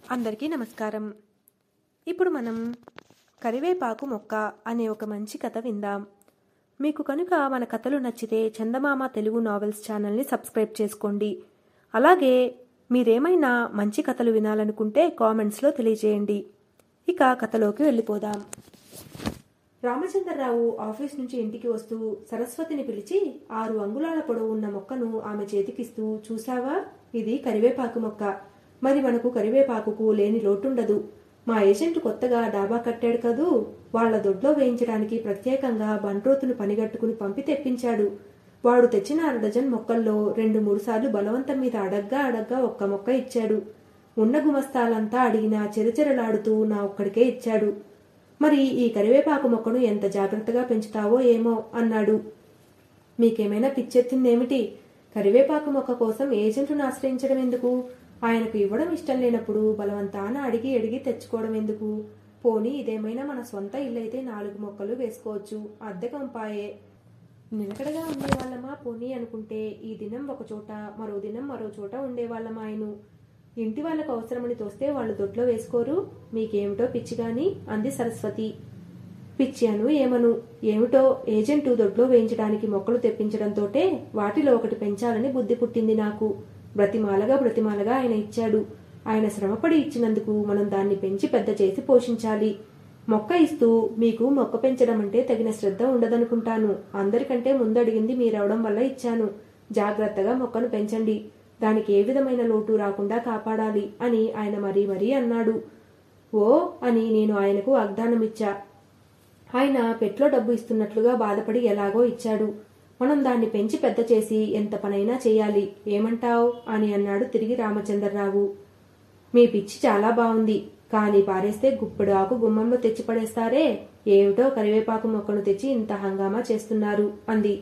అందరికీ నమస్కారం ఇప్పుడు మనం కరివేపాకు మొక్క అనే ఒక మంచి కథ విందాం మీకు కనుక మన కథలు నచ్చితే చందమామ తెలుగు నావెల్స్ ఛానల్ని సబ్స్క్రైబ్ చేసుకోండి అలాగే మీరేమైనా మంచి కథలు వినాలనుకుంటే కామెంట్స్లో తెలియజేయండి ఇక కథలోకి వెళ్ళిపోదాం రామచంద్రరావు ఆఫీస్ నుంచి ఇంటికి వస్తూ సరస్వతిని పిలిచి ఆరు అంగుళాల పొడవు ఉన్న మొక్కను ఆమె చేతికిస్తూ చూసావా ఇది కరివేపాకు మొక్క మరి మనకు కరివేపాకుకు లేని లోటుండదు మా ఏజెంట్ కొత్తగా డాబా కట్టాడు కదూ వాళ్ల దొడ్లో వేయించడానికి ప్రత్యేకంగా బంట్రోతును పనిగట్టుకుని పంపి తెప్పించాడు వాడు తెచ్చిన అర డజన్ మొక్కల్లో రెండు మూడు సార్లు బలవంతం మీద అడగ్గా అడగ్గా ఒక్క మొక్క ఇచ్చాడు ఉన్న గుమస్తాలంతా అడిగినా చెరచెరలాడుతూ నా ఒక్కడికే ఇచ్చాడు మరి ఈ కరివేపాకు మొక్కను ఎంత జాగ్రత్తగా పెంచుతావో ఏమో అన్నాడు మీకేమైనా పిచ్చెత్తిందేమిటి కరివేపాకు మొక్క కోసం ఏజెంట్ను ఆశ్రయించడం ఎందుకు ఆయనకు ఇవ్వడం ఇష్టం లేనప్పుడు బలవంతాన అడిగి అడిగి తెచ్చుకోవడం ఎందుకు పోనీ ఇదేమైనా మన సొంత ఇల్లైతే నాలుగు మొక్కలు వేసుకోవచ్చు అద్దె కంపాయే నిలకడగా ఉండేవాళ్ళమా పోనీ అనుకుంటే ఈ దినం ఒక చోట మరో దినం మరో చోట ఉండేవాళ్ళమా ఆయను ఇంటి వాళ్ళకు అవసరమని తోస్తే వాళ్ళు దొడ్లో వేసుకోరు మీకేమిటో పిచ్చి గాని అంది సరస్వతి పిచ్చి అను ఏమను ఏమిటో ఏజెంటు దొడ్లో వేయించడానికి మొక్కలు తెప్పించడంతోటే వాటిలో ఒకటి పెంచాలని బుద్ధి పుట్టింది నాకు బ్రతిమాలగా బ్రతిమాలగా ఆయన ఇచ్చాడు ఆయన శ్రమపడి ఇచ్చినందుకు మనం దాన్ని పెంచి పెద్ద చేసి పోషించాలి మొక్క ఇస్తూ మీకు మొక్క పెంచడం అంటే తగిన శ్రద్ధ ఉండదనుకుంటాను అందరికంటే ముందడిగింది మీరవడం వల్ల ఇచ్చాను జాగ్రత్తగా మొక్కను పెంచండి దానికి ఏ విధమైన లోటు రాకుండా కాపాడాలి అని ఆయన మరీ మరీ అన్నాడు ఓ అని నేను ఆయనకు వాగ్దానమిచ్చా ఆయన పెట్లో డబ్బు ఇస్తున్నట్లుగా బాధపడి ఎలాగో ఇచ్చాడు మనం దాన్ని పెంచి పెద్ద చేసి ఎంత పనైనా చేయాలి ఏమంటావ్ అని అన్నాడు తిరిగి రామచంద్రరావు మీ పిచ్చి చాలా బాగుంది కానీ పారేస్తే గుప్పెడు ఆకు గుమ్మంలో తెచ్చి పడేస్తారే ఏమిటో కరివేపాకు మొక్కను తెచ్చి ఇంత హంగామా చేస్తున్నారు అంది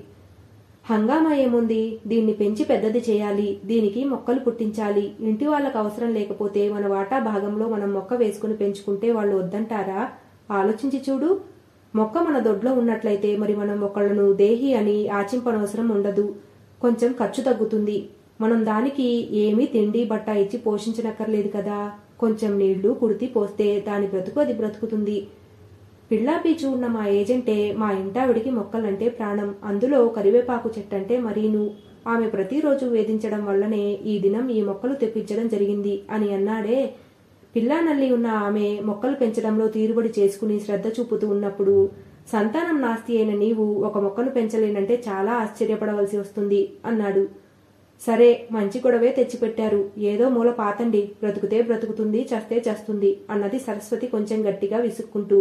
హంగామా ఏముంది దీన్ని పెంచి పెద్దది చేయాలి దీనికి మొక్కలు పుట్టించాలి ఇంటి వాళ్ళకు అవసరం లేకపోతే మన వాటా భాగంలో మనం మొక్క వేసుకుని పెంచుకుంటే వాళ్ళు వద్దంటారా ఆలోచించి చూడు మొక్క మన దొడ్లో ఉన్నట్లయితే మరి మనం ఒకళ్ళను దేహి అని ఆచింపనవసరం ఉండదు కొంచెం ఖర్చు తగ్గుతుంది మనం దానికి ఏమీ తిండి బట్ట ఇచ్చి పోషించనక్కర్లేదు కదా కొంచెం నీళ్లు కుడితి పోస్తే దాని బ్రతుకు అది బ్రతుకుతుంది పిల్లాపీచు ఉన్న మా ఏజెంటే మా ఇంటావిడికి మొక్కలంటే ప్రాణం అందులో కరివేపాకు చెట్టంటే మరీను ఆమె ప్రతిరోజు వేధించడం వల్లనే ఈ దినం ఈ మొక్కలు తెప్పించడం జరిగింది అని అన్నాడే పిల్లా నల్లి ఉన్న ఆమె మొక్కలు పెంచడంలో తీరుబడి చేసుకుని శ్రద్ధ చూపుతూ ఉన్నప్పుడు సంతానం నాస్తి అయిన నీవు ఒక మొక్కను పెంచలేనంటే చాలా ఆశ్చర్యపడవలసి వస్తుంది అన్నాడు సరే మంచి గొడవే తెచ్చిపెట్టారు ఏదో మూల పాతండి బ్రతుకుతే బ్రతుకుతుంది చస్తే చస్తుంది అన్నది సరస్వతి కొంచెం గట్టిగా విసుక్కుంటూ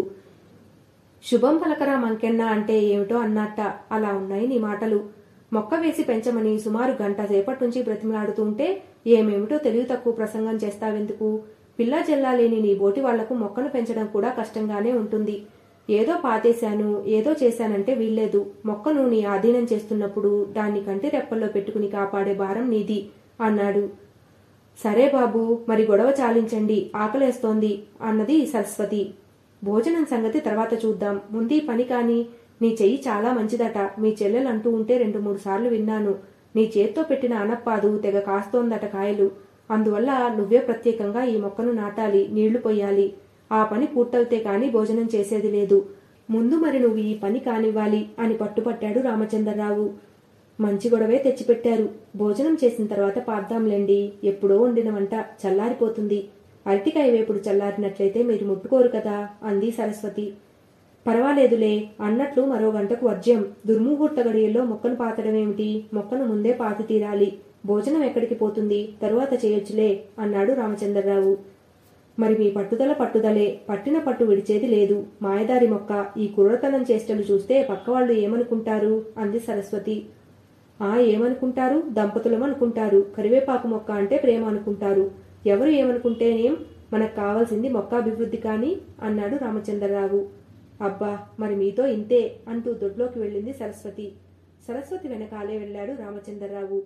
శుభం పలకరా మంకెన్న అంటే ఏమిటో అన్నట్ట అలా ఉన్నాయి నీ మాటలు మొక్క వేసి పెంచమని సుమారు గంట సేపటి నుంచి బ్రతిమలాడుతూ ఉంటే ఏమేమిటో తెలివి తక్కువ ప్రసంగం చేస్తావెందుకు పిల్లా జల్లా లేని నీ బోటి వాళ్లకు మొక్కను పెంచడం కూడా కష్టంగానే ఉంటుంది ఏదో పాతేశాను ఏదో చేశానంటే వీల్లేదు మొక్కను నీ ఆధీనం చేస్తున్నప్పుడు దాన్ని కంటి రెప్పల్లో పెట్టుకుని కాపాడే భారం నీది అన్నాడు సరే బాబు మరి గొడవ చాలించండి ఆకలేస్తోంది అన్నది సరస్వతి భోజనం సంగతి తర్వాత చూద్దాం ముందీ పని కాని నీ చెయ్యి చాలా మంచిదట మీ చెల్లెలు అంటూ ఉంటే రెండు మూడు సార్లు విన్నాను నీ చేత్తో పెట్టిన అనప్పాదు తెగ కాస్తోందట కాయలు అందువల్ల నువ్వే ప్రత్యేకంగా ఈ మొక్కను నాటాలి నీళ్లు పొయ్యాలి ఆ పని పూర్తవుతే కాని భోజనం చేసేది లేదు ముందు మరి నువ్వు ఈ పని కానివ్వాలి అని పట్టుపట్టాడు రామచంద్రరావు మంచి గొడవే తెచ్చిపెట్టారు భోజనం చేసిన తర్వాత పాద్దాంలేండి ఎప్పుడో వండిన వంట చల్లారిపోతుంది అరటికాయ వేపుడు చల్లారినట్లయితే మీరు ముట్టుకోరు కదా అంది సరస్వతి పర్వాలేదులే అన్నట్లు మరో గంటకు వర్జ్యం దుర్ముహూర్త గడియల్లో మొక్కను పాతడమేమిటి మొక్కను ముందే పాతి తీరాలి భోజనం ఎక్కడికి పోతుంది తరువాత చేయొచ్చులే అన్నాడు రామచంద్రరావు మరి మీ పట్టుదల పట్టుదలే పట్టిన పట్టు విడిచేది లేదు మాయదారి మొక్క ఈ కుర్రతనం చేష్టలు చూస్తే పక్కవాళ్లు ఏమనుకుంటారు అంది సరస్వతి ఆ ఏమనుకుంటారు దంపతులం అనుకుంటారు కరివేపాకు మొక్క అంటే ప్రేమ అనుకుంటారు ఎవరు ఏమనుకుంటేనేం మనకు కావాల్సింది మొక్క అభివృద్ధి కాని అన్నాడు రామచంద్రరావు అబ్బా మరి మీతో ఇంతే అంటూ దొడ్లోకి వెళ్ళింది సరస్వతి సరస్వతి వెనకాలే వెళ్ళాడు రామచంద్రరావు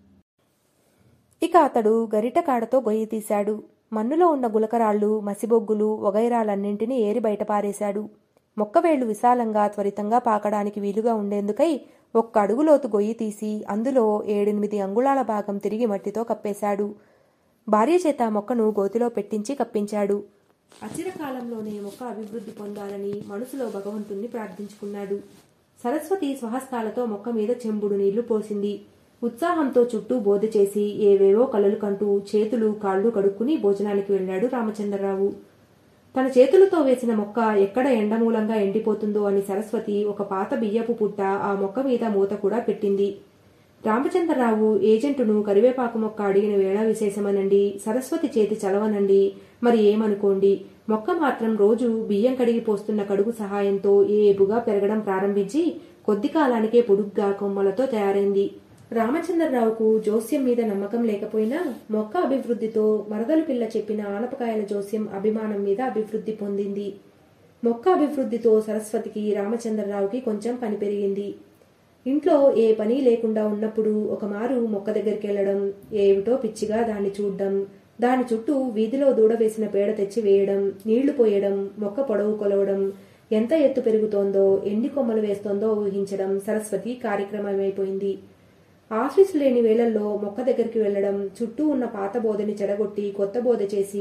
ఇక అతడు గరిట కాడతో గొయ్యి తీశాడు మన్నులో ఉన్న గులకరాళ్లు మసిబొగ్గులు వగైరాలన్నింటినీ ఏరి బయటపారేశాడు మొక్కవేళ్లు విశాలంగా త్వరితంగా పాకడానికి వీలుగా ఉండేందుకై ఒక్క అడుగులోతు గొయ్యి తీసి అందులో ఏడెనిమిది అంగుళాల భాగం తిరిగి మట్టితో కప్పేశాడు భార్య చేత మొక్కను గోతిలో పెట్టించి కప్పించాడు అచిరకాలంలోనే మొక్క అభివృద్ధి పొందాలని మనసులో భగవంతుణ్ణి ప్రార్థించుకున్నాడు సరస్వతి స్వహస్తాలతో మొక్క మీద చెంబుడు నీళ్లు పోసింది ఉత్సాహంతో చుట్టూ బోధ చేసి ఏవేవో కలలు కంటూ చేతులు కాళ్ళు కడుక్కుని భోజనానికి వెళ్ళాడు రామచంద్రరావు తన చేతులతో వేసిన మొక్క ఎక్కడ ఎండమూలంగా ఎండిపోతుందో అని సరస్వతి ఒక పాత బియ్యపు పుట్ట ఆ మొక్క మీద మూత కూడా పెట్టింది రామచంద్రరావు ఏజెంటును కరివేపాకు మొక్క అడిగిన వేళ విశేషమనండి సరస్వతి చేతి చలవనండి మరి ఏమనుకోండి మొక్క మాత్రం రోజు బియ్యం కడిగి పోస్తున్న కడుగు సహాయంతో ఏపుగా పెరగడం ప్రారంభించి కొద్ది కాలానికే పొడుగ్గా కొమ్మలతో తయారైంది రామచంద్రరావుకు జోస్యం మీద నమ్మకం లేకపోయినా మొక్క అభివృద్ధితో మరదలు పిల్ల చెప్పిన ఆనపకాయల జోస్యం అభిమానం మీద అభివృద్ధి పొందింది మొక్క అభివృద్ధితో సరస్వతికి రామచంద్రరావుకి కొంచెం పని పెరిగింది ఇంట్లో ఏ పని లేకుండా ఉన్నప్పుడు ఒక మారు మొక్క దగ్గరికి వెళ్ళడం ఏమిటో పిచ్చిగా దాన్ని చూడ్డం దాని చుట్టూ వీధిలో దూడ వేసిన పేడ తెచ్చి వేయడం నీళ్లు పోయడం మొక్క పొడవు కొలవడం ఎంత ఎత్తు పెరుగుతోందో ఎన్ని కొమ్మలు వేస్తోందో ఊహించడం సరస్వతి కార్యక్రమమైపోయింది ఆఫీసు లేని వేళల్లో మొక్క దగ్గరికి వెళ్లడం చుట్టూ ఉన్న పాత బోధని చెడగొట్టి కొత్త బోధ చేసి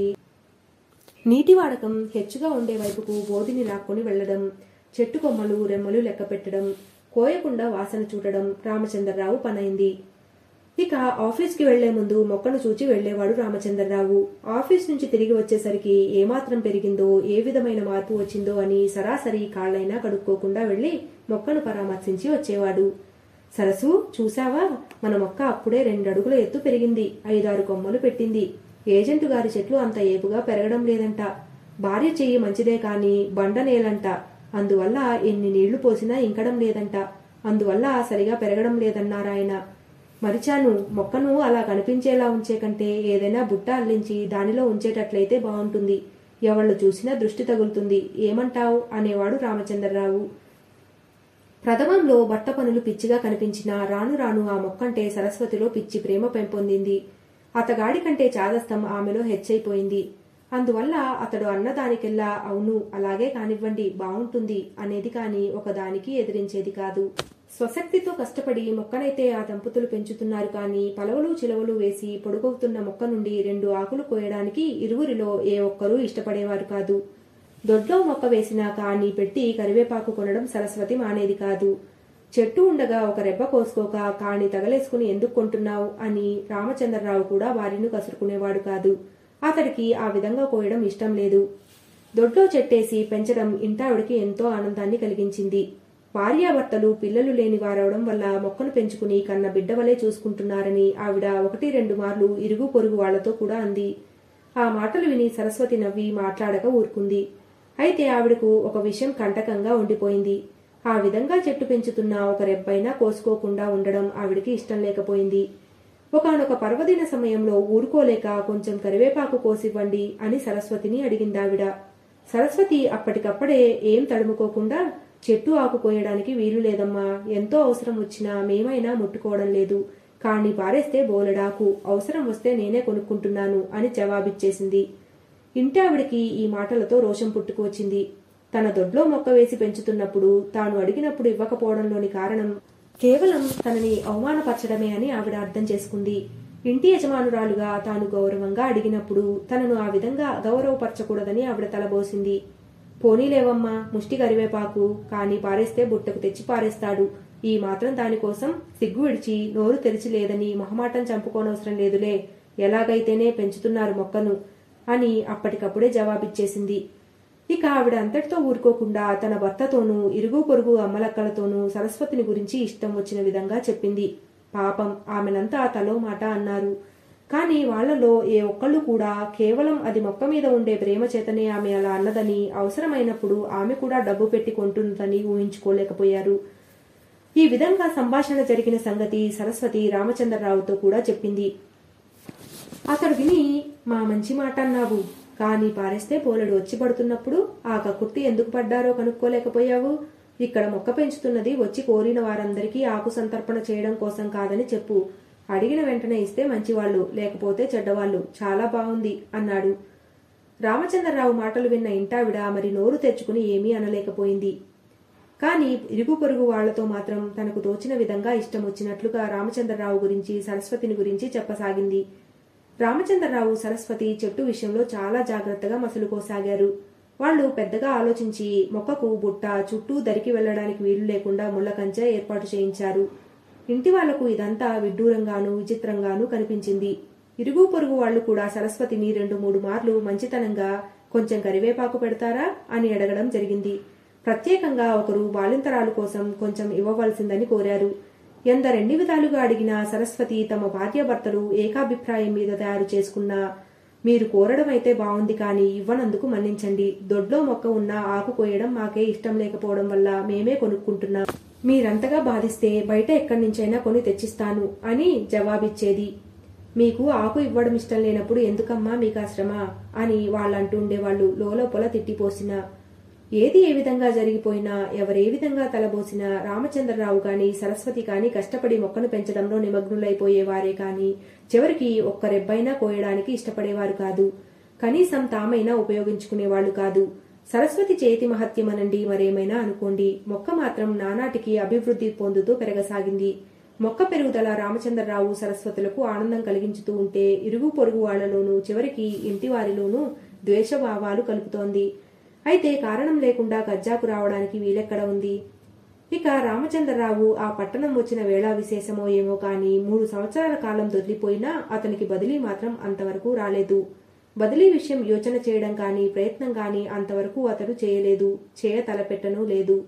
నీటి వాడకం హెచ్చుగా ఉండే వైపుకు బోధిని లాక్కొని వెళ్లడం చెట్టు కొమ్మలు రెమ్మలు లెక్క పెట్టడం కోయకుండా వాసన చూడడం రామచంద్రరావు పనైంది ఇక ఆఫీస్కి వెళ్లే ముందు మొక్కను చూచి వెళ్లేవాడు రామచంద్రరావు ఆఫీస్ నుంచి తిరిగి వచ్చేసరికి ఏమాత్రం పెరిగిందో ఏ విధమైన మార్పు వచ్చిందో అని సరాసరి కాళ్లైనా కడుక్కోకుండా వెళ్లి మొక్కను పరామర్శించి వచ్చేవాడు సరసు చూసావా మన మొక్క అప్పుడే రెండడుగుల ఎత్తు పెరిగింది ఐదారు కొమ్మలు పెట్టింది ఏజెంటు గారి చెట్లు అంత ఏపుగా పెరగడం లేదంట భార్య చెయ్యి మంచిదే కాని బండ నేలంట అందువల్ల ఎన్ని నీళ్లు పోసినా ఇంకడం లేదంట అందువల్ల సరిగా పెరగడం లేదన్నారాయన మరిచాను మొక్కను అలా కనిపించేలా ఉంచే కంటే ఏదైనా బుట్ట అల్లించి దానిలో ఉంచేటట్లయితే బాగుంటుంది ఎవళ్ళు చూసినా దృష్టి తగులుతుంది ఏమంటావు అనేవాడు రామచంద్రరావు ప్రథమంలో భర్త పనులు పిచ్చిగా కనిపించినా రాను రాను ఆ మొక్కంటే సరస్వతిలో పిచ్చి ప్రేమ పెంపొందింది అతగాడి కంటే చాదస్తం ఆమెలో హెచ్చైపోయింది అందువల్ల అతడు అన్నదానికెల్లా అవును అలాగే కానివ్వండి బాగుంటుంది అనేది కాని ఒకదానికి ఎదిరించేది కాదు స్వశక్తితో కష్టపడి మొక్కనైతే ఆ దంపతులు పెంచుతున్నారు కానీ పలవలు చిలవలు వేసి పొడుగవుతున్న మొక్క నుండి రెండు ఆకులు కోయడానికి ఇరువురిలో ఏ ఒక్కరూ ఇష్టపడేవారు కాదు దొడ్లో మొక్క వేసినా కానీ పెట్టి కరివేపాకు కొనడం సరస్వతి మానేది కాదు చెట్టు ఉండగా ఒక రెబ్బ కోసుకోక కాణి తగలేసుకుని ఎందుకు కొంటున్నావు అని రామచంద్రరావు కూడా వారిని కసురుకునేవాడు కాదు అతడికి ఆ విధంగా కోయడం ఇష్టం లేదు దొడ్లో చెట్టేసి పెంచడం ఇంటావిడికి ఎంతో ఆనందాన్ని కలిగించింది భార్యాభర్తలు పిల్లలు లేని వారవడం వల్ల మొక్కను పెంచుకుని కన్న బిడ్డ వలె చూసుకుంటున్నారని ఆవిడ ఒకటి రెండు మార్లు ఇరుగు పొరుగు వాళ్లతో కూడా అంది ఆ మాటలు విని సరస్వతి నవ్వి మాట్లాడక ఊరుకుంది అయితే ఆవిడకు ఒక విషయం కంటకంగా ఉండిపోయింది ఆ విధంగా చెట్టు పెంచుతున్న ఒక రెబ్బైనా కోసుకోకుండా ఉండడం ఆవిడికి ఇష్టం లేకపోయింది ఒకనొక పర్వదిన సమయంలో ఊరుకోలేక కొంచెం కరివేపాకు కోసివ్వండి అని సరస్వతిని అడిగిందావిడ సరస్వతి అప్పటికప్పుడే ఏం తడుముకోకుండా చెట్టు ఆకు కోయడానికి వీలు లేదమ్మా ఎంతో అవసరం వచ్చినా మేమైనా ముట్టుకోవడం లేదు కాని పారేస్తే బోలెడాకు అవసరం వస్తే నేనే కొనుక్కుంటున్నాను అని జవాబిచ్చేసింది ఇంటి ఆవిడికి ఈ మాటలతో రోషం పుట్టుకువచ్చింది తన దొడ్లో మొక్క వేసి పెంచుతున్నప్పుడు తాను అడిగినప్పుడు ఇవ్వకపోవడంలోని కారణం కేవలం తనని అవమానపరచడమే అని ఆవిడ అర్థం చేసుకుంది ఇంటి యజమానురాలుగా తాను గౌరవంగా అడిగినప్పుడు తనను ఆ విధంగా గౌరవపరచకూడదని ఆవిడ తలబోసింది పోనీలేవమ్మా ముష్టి కరివేపాకు కాని పారేస్తే బుట్టకు తెచ్చి పారేస్తాడు ఈ మాత్రం దానికోసం సిగ్గు విడిచి నోరు తెరిచి లేదని మొహమాటం చంపుకోనవసరం లేదులే ఎలాగైతేనే పెంచుతున్నారు మొక్కను అని అప్పటికప్పుడే జవాబిచ్చేసింది ఇక ఆవిడ అంతటితో ఊరుకోకుండా తన భర్తతోనూ ఇరుగు పొరుగు అమ్మలక్కలతోనూ సరస్వతిని గురించి ఇష్టం వచ్చిన విధంగా చెప్పింది పాపం ఆమెనంతా తలో మాట అన్నారు కానీ వాళ్లలో ఏ ఒక్కళ్ళు కూడా కేవలం అది మొక్క మీద ఉండే ప్రేమ చేతనే ఆమె అలా అన్నదని అవసరమైనప్పుడు ఆమె కూడా డబ్బు పెట్టి కొంటుందని ఊహించుకోలేకపోయారు ఈ విధంగా సంభాషణ జరిగిన సంగతి సరస్వతి రామచంద్రరావుతో కూడా చెప్పింది అతడు విని మా మంచి మాట అన్నావు కానీ పారేస్తే పోలడు వచ్చి పడుతున్నప్పుడు ఆ కకుర్తి ఎందుకు పడ్డారో కనుక్కోలేకపోయావు ఇక్కడ మొక్క పెంచుతున్నది వచ్చి కోరిన వారందరికీ ఆకు సంతర్పణ చేయడం కోసం కాదని చెప్పు అడిగిన వెంటనే ఇస్తే మంచివాళ్లు లేకపోతే చెడ్డవాళ్లు చాలా బాగుంది అన్నాడు రామచంద్రరావు మాటలు విన్న ఇంటావిడ మరి నోరు తెచ్చుకుని ఏమీ అనలేకపోయింది కానీ ఇరుగు పొరుగు వాళ్లతో మాత్రం తనకు తోచిన విధంగా ఇష్టం వచ్చినట్లుగా రామచంద్రరావు గురించి సరస్వతిని గురించి చెప్పసాగింది రామచంద్రరావు సరస్వతి చెట్టు విషయంలో చాలా జాగ్రత్తగా మసులుకోసాగారు వాళ్ళు పెద్దగా ఆలోచించి మొక్కకు బుట్ట చుట్టూ దరికి వెళ్లడానికి వీలు లేకుండా ముళ్ళ కంచె ఏర్పాటు చేయించారు ఇంటి వాళ్లకు ఇదంతా విడ్డూరంగానూ విచిత్రంగానూ కనిపించింది ఇరుగు పొరుగు వాళ్ళు కూడా సరస్వతిని రెండు మూడు మార్లు మంచితనంగా కొంచెం కరివేపాకు పెడతారా అని అడగడం జరిగింది ప్రత్యేకంగా ఒకరు బాలింతరాలు కోసం కొంచెం ఇవ్వవలసిందని కోరారు ఎందరెన్ని విధాలుగా అడిగిన సరస్వతి తమ భార్యాభర్తలు ఏకాభిప్రాయం మీద తయారు చేసుకున్న మీరు కోరడం అయితే బాగుంది కానీ ఇవ్వనందుకు మన్నించండి దొడ్లో మొక్క ఉన్న ఆకు కోయడం మాకే ఇష్టం లేకపోవడం వల్ల మేమే కొనుక్కుంటున్నాం మీరంతగా బాధిస్తే బయట ఎక్కడి నుంచైనా కొని తెచ్చిస్తాను అని జవాబిచ్చేది మీకు ఆకు ఇవ్వడం ఇష్టం లేనప్పుడు ఎందుకమ్మా మీకు ఆ శ్రమ అని వాళ్ళంటుండేవాళ్ళు లోలోపల తిట్టిపోసిన ఏది ఏ విధంగా జరిగిపోయినా ఎవరే విధంగా తలబోసినా రామచంద్రరావు గాని సరస్వతి కాని కష్టపడి మొక్కను పెంచడంలో నిమగ్నులైపోయేవారే కాని చివరికి ఒక్క రెబ్బైనా కోయడానికి ఇష్టపడేవారు కాదు కనీసం తామైనా ఉపయోగించుకునేవాళ్లు కాదు సరస్వతి చేతి మహత్యమనండి మరేమైనా అనుకోండి మొక్క మాత్రం నానాటికి అభివృద్ధి పొందుతూ పెరగసాగింది మొక్క పెరుగుదల రామచంద్రరావు సరస్వతులకు ఆనందం కలిగించుతూ ఉంటే ఇరుగు పొరుగు వాళ్లలోనూ చివరికి ఇంటి వారిలోనూ ద్వేషభావాలు కలుపుతోంది అయితే కారణం లేకుండా కజ్జాకు రావడానికి వీలెక్కడ ఉంది ఇక రామచంద్రరావు ఆ పట్టణం వచ్చిన వేళ విశేషమో ఏమో కాని మూడు సంవత్సరాల కాలం దొరికిపోయినా అతనికి బదిలీ మాత్రం అంతవరకు రాలేదు బదిలీ విషయం యోచన చేయడం కాని ప్రయత్నం కాని అంతవరకు అతడు చేయలేదు చేయ తలపెట్టను లేదు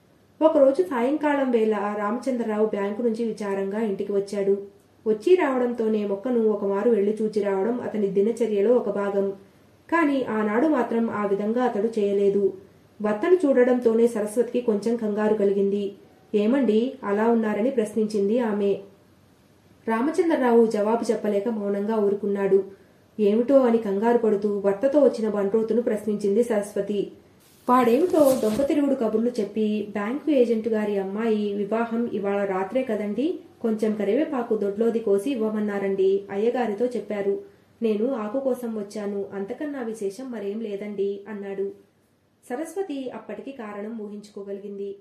ఒకరోజు సాయంకాలం వేళ రామచంద్రరావు బ్యాంకు నుంచి విచారంగా ఇంటికి వచ్చాడు వచ్చి రావడంతోనే మొక్కను ఒకమారు వెళ్లి చూచి రావడం అతని దినచర్యలో ఒక భాగం కాని ఆనాడు మాత్రం ఆ విధంగా అతడు చేయలేదు భర్తను చూడడంతోనే సరస్వతికి కొంచెం కంగారు కలిగింది ఏమండి అలా ఉన్నారని ప్రశ్నించింది ఆమె రామచంద్రరావు జవాబు చెప్పలేక మౌనంగా ఊరుకున్నాడు ఏమిటో అని కంగారు పడుతూ భర్తతో వచ్చిన బంట్రోతును ప్రశ్నించింది సరస్వతి వాడేమిటో దొంగ తిరుగుడు కబుర్లు చెప్పి బ్యాంకు ఏజెంట్ గారి అమ్మాయి వివాహం ఇవాళ రాత్రే కదండి కొంచెం కరివేపాకు దొడ్లోది కోసి ఇవ్వమన్నారండి అయ్యగారితో చెప్పారు నేను ఆకు కోసం వచ్చాను అంతకన్నా విశేషం మరేం లేదండి అన్నాడు సరస్వతి అప్పటికి కారణం ఊహించుకోగలిగింది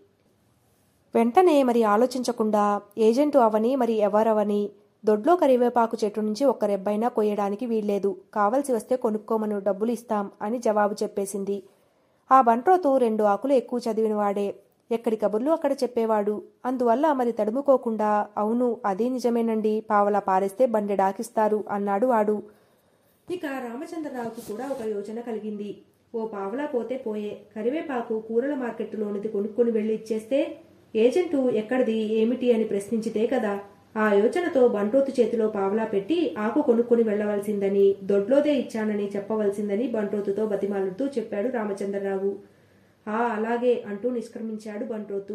వెంటనే మరి ఆలోచించకుండా ఏజెంటు అవని మరి ఎవరవని దొడ్లో కరివేపాకు చెట్టు నుంచి ఒక్క రెబ్బైనా కొయ్యడానికి వీల్లేదు కావలసి వస్తే కొనుక్కోమను డబ్బులు ఇస్తాం అని జవాబు చెప్పేసింది ఆ బంట్రోతు రెండు ఆకులు ఎక్కువ చదివినవాడే ఎక్కడి కబుర్లు అక్కడ చెప్పేవాడు అందువల్ల మరి తడుముకోకుండా అవును అదే నిజమేనండి పావలా పారేస్తే బండెడాకిస్తారు అన్నాడు వాడు ఇక రామచంద్రరావుకి కూడా ఒక యోచన కలిగింది ఓ పావలా పోతే పోయే కరివేపాకు కూరల మార్కెట్టులోనిది కొనుక్కొని వెళ్లి ఇచ్చేస్తే ఏజెంటు ఎక్కడిది ఏమిటి అని ప్రశ్నించితే కదా ఆ యోచనతో బంట్రోతు చేతిలో పావలా పెట్టి ఆకు కొనుక్కొని వెళ్లవలసిందని దొడ్లోదే ఇచ్చానని చెప్పవలసిందని బంట్రోతుతో బతిమాలుతూ చెప్పాడు రామచంద్రరావు ఆ అలాగే అంటూ నిష్క్రమించాడు బంట్రోతు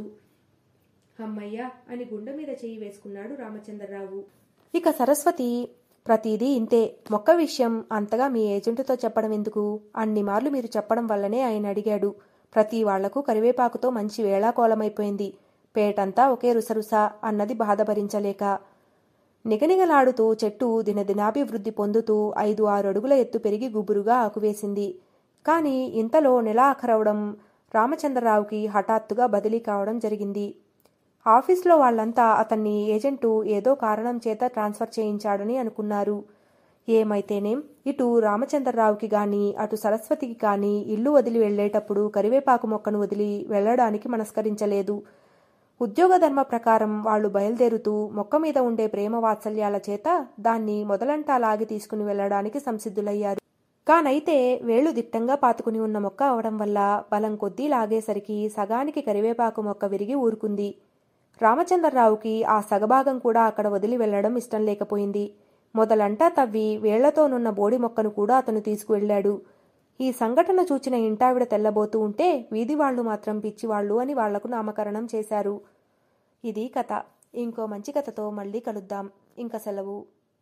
అమ్మయ్యా అని గుండె మీద చెయ్యి వేసుకున్నాడు రామచంద్రరావు ఇక సరస్వతి ప్రతిదీ ఇంతే మొక్క విషయం అంతగా మీ ఏజెంటుతో చెప్పడం ఎందుకు అన్ని మార్లు మీరు చెప్పడం వల్లనే ఆయన అడిగాడు ప్రతి వాళ్లకు కరివేపాకుతో మంచి వేళాకోలమైపోయింది పేటంతా ఒకే రుసరుస అన్నది బాధ భరించలేక నిగనిగలాడుతూ చెట్టు దినదినాభివృద్ధి పొందుతూ ఐదు ఆరు అడుగుల ఎత్తు పెరిగి గుబురుగా ఆకువేసింది కాని ఇంతలో నెలాఖరవడం రామచంద్రరావుకి హఠాత్తుగా బదిలీ కావడం జరిగింది ఆఫీస్లో వాళ్లంతా అతన్ని ఏజెంటు ఏదో కారణం చేత ట్రాన్స్ఫర్ చేయించాడని అనుకున్నారు ఏమైతేనేం ఇటు రామచంద్రరావుకి గాని అటు సరస్వతికి గాని ఇల్లు వదిలి వెళ్లేటప్పుడు కరివేపాకు మొక్కను వదిలి వెళ్లడానికి మనస్కరించలేదు ఉద్యోగ ధర్మ ప్రకారం వాళ్లు బయలుదేరుతూ మొక్క మీద ఉండే ప్రేమ వాత్సల్యాల చేత దాన్ని మొదలంటా లాగి తీసుకుని వెళ్లడానికి సంసిద్ధులయ్యారు కానైతే వేళ్లు దిట్టంగా పాతుకుని ఉన్న మొక్క అవడం వల్ల బలం కొద్దీ లాగేసరికి సగానికి కరివేపాకు మొక్క విరిగి ఊరుకుంది రామచంద్రరావుకి ఆ సగభాగం కూడా అక్కడ వదిలి వెళ్లడం ఇష్టం లేకపోయింది మొదలంటా తవ్వి వేళ్లతోనున్న బోడి మొక్కను కూడా అతను తీసుకువెళ్లాడు ఈ సంఘటన చూచిన ఇంటావిడ తెల్లబోతూ ఉంటే వీధి వాళ్లు మాత్రం పిచ్చివాళ్లు అని వాళ్లకు నామకరణం చేశారు ఇది కథ ఇంకో మంచి కథతో మళ్ళీ కలుద్దాం ఇంక సెలవు